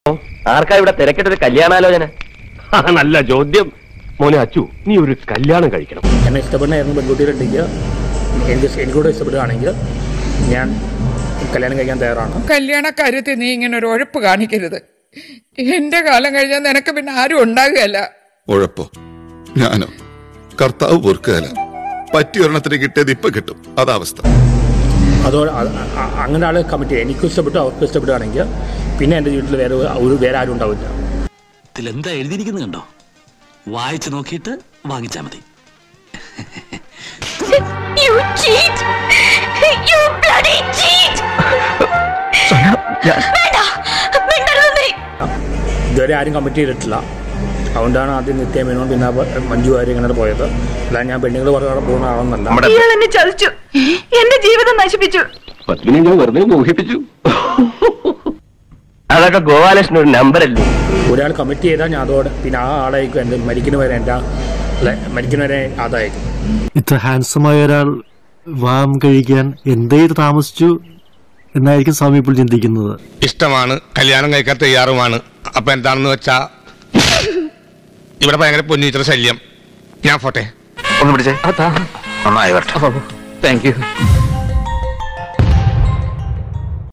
ആർക്കാ ഇവിടെ തിരക്കിട്ടൊരു കല്യാണാലോചന നല്ല ചോദ്യം മോനെ അച്ചു നീ ഒരു കല്യാണം കഴിക്കണം എന്നെ ഇഷ്ടപ്പെടുന്ന ഏതെങ്കിലും പെൺകുട്ടികളുണ്ടെങ്കിൽ എനിക്ക് എനിക്കൂടെ ഇഷ്ടപ്പെടുകയാണെങ്കിൽ ഞാൻ കല്യാണം കഴിക്കാൻ തയ്യാറാണ് കല്യാണ കാര്യത്തിൽ നീ ഇങ്ങനെ ഒരു ഉഴപ്പ് കാണിക്കരുത് എന്റെ കാലം കഴിഞ്ഞാൽ നിനക്ക് പിന്നെ ആരും ഉണ്ടാകുകയല്ല ഉഴപ്പോ ഞാനോ കർത്താവ് പൊറുക്കുകയല്ല പറ്റിയ ഒരെണ്ണത്തിന് കിട്ടിയത് ഇപ്പൊ കിട്ടും അതാവസ്ഥ അതോ അ- അ- അങ്ങനെ ആൾ കമ്മിറ്റ് ചെയ്യും എനിക്കും ഇഷ്ടപ്പെട്ടു അവർക്കും ഇഷ്ടപ്പെടുകയാണെങ്കിൽ പിന്നെ എൻ്റെ വീട്ടിൽ വേറെ ഒരു വേറെ ആരും ഉണ്ടാവില്ല ഇതിലെന്താ എഴുതിയിരിക്കുന്നത് കണ്ടോ വായിച്ചു നോക്കിയിട്ട് വാങ്ങിച്ചാ മതി You cheat! You bloody cheat! വേണ്ട മിണ്ടരുത് നീ ഇതുവരെ ആരും കമ്മിറ്റ് ചെയ്തിട്ടില്ല അതുകൊണ്ടാണ് ആദ്യം നിത്യ മേനോൻ പിന്നെ ആ പ- മഞ്ജു വാര്യർ ഇങ്ങനെ പോയത് അല്ല ഞാൻ പെണ്ണുങ്ങൾ പറഞ്ഞ പോകുന്ന ആളൊന്നല്ല ഇയാൾ എന്നെ ചതിച്ചു എന്റെ ജീവിതം നശിപ്പിച്ചു പത്മിനെ ഞാൻ വെറുതെ മോഹിപ്പിച്ചു അതൊക്കെ ഗോപാലകൃഷ്ണൻ ഒരു നമ്പറല്ലേ ഒരാൾ കമ്മിറ്റ് ചെയ്താൽ ഞാൻ അതോടെ പിന്നെ ആ ആളായിരിക്കും എൻ്റെ മരിക്കുന്നവരെ എൻ്റെ അല്ല മരിക്കുന്നവരെ അതായിരിക്കും ഇത്ര ഹാൻസമായ ഒരാൾ വിവാഹം കഴിക്കാൻ എന്തേ താമസിച്ചു എന്നായിരിക്കും സ്വാമി ഇപ്പോൾ ചിന്തിക്കുന്നത് ഇഷ്ടമാണ് കല്യാണം കഴിക്കാൻ തയ്യാറുമാണ് അപ്പൊ എന്താണെന്ന് വെച്ചാ ഇവിടെ ഭയങ്കര പൊന്നീറ്റർ ശല്യം ഞാൻ പോട്ടെ ഒന്ന് പിടിച്ചേ നന്നായി വരട്ടെ താങ്ക് യു